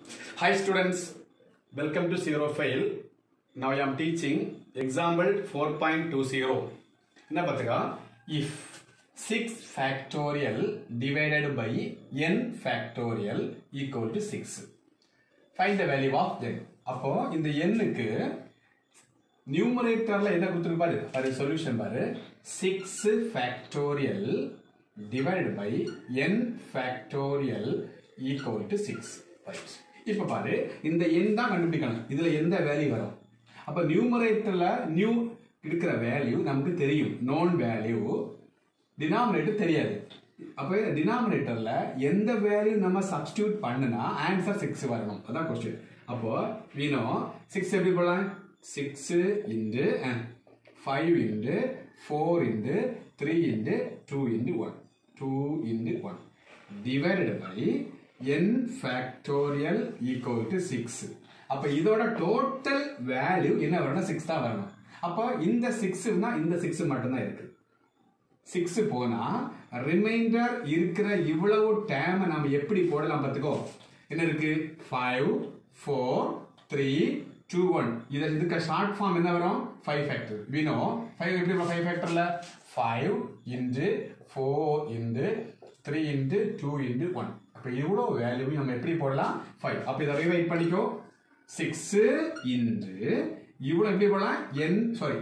Hi students, welcome to Zero Fail. Now I am teaching example 4.20. என்ன பார்த்துக்கா if 6 factorial divided by n factorial equal to 6. Find the value of n. அப்போ இந்த n-க்கு நியூமரேட்டர்ல என்ன கொடுத்துருக்கு பாரு அது solution பாரு 6 factorial divided by n factorial equal to 6 right இப்போ பாரு இந்த எண் தான் கண்டுபிடிக்கணும் இதுல எந்த வேல்யூ வரும் அப்ப நியூமரேட்டர்ல நியூ இருக்கிற வேல்யூ நமக்கு தெரியும் நோன் வேல்யூ டினாமினேட்டர் தெரியாது அப்போ டினாமினேட்டர்ல எந்த வேல்யூ நம்ம சப்ஸ்டியூட் பண்ணுனா ஆன்சர் சிக்ஸ் வரணும் அதான் கொஸ்டின் அப்போ வீணோ சிக்ஸ் எப்படி போடலாம் six into five into four into three into two into one two into one divided by n factorial equal to six அப்ப இதோட டோட்டல் வேல்யூ என்ன வரணும் சிக்ஸ் தான் வரணும் அப்போ இந்த சிக்ஸ்னா இந்த சிக்ஸ் மட்டும்தான் இருக்கு சிக்ஸ் போனா ரிமைண்டர் இருக்கிற இவ்வளவு டேம் நம்ம எப்படி போடலாம் பார்த்துக்கோ என்ன இருக்கு five four three two one இதை இதுக்கு ஷார்ட் ஃபார்ம் என்ன வரும் ஃபைவ் ஃபேக்டர் வினோ ஃபைவ் எப்படி ஃபைவ் ஃபேக்டர்ல five into four into three into two into one அப்போ இவ்வளோ வேல்யூ நம்ம எப்படி போடலாம் ஃபைவ் அப்போ இதை ரிவைட் பண்ணிக்கோ சிக்ஸ் இன்டு இவ்வளோ எப்படி போடலாம் n sorry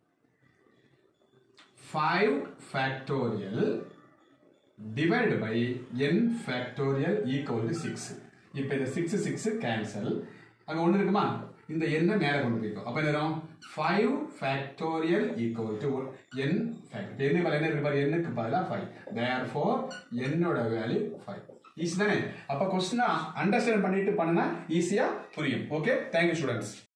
five factorial divide by n factorial equal to six இப்போ இந்த சிக்ஸ் சிக்ஸ் கேன்சல் அங்கே ஒன்று இருக்குமா இந்த எண்ணை மேலே கொண்டு போய்க்கும் அப்போ என்ன வரும் five factorial equal to n factor என்ன வேலை என்ன இருக்கு எண்ணுக்கு பதிலாக ஃபைவ் தேர் ஃபோர் என்னோட வேல்யூ ஃபைவ் ஈஸி தானே அப்போ கொஸ்டினை அண்டர்ஸ்டாண்ட் பண்ணிட்டு பண்ணா ஈஸியாக புரியும் ஓகே தேங்க்யூ ஸ்டூடெண்ட்ஸ்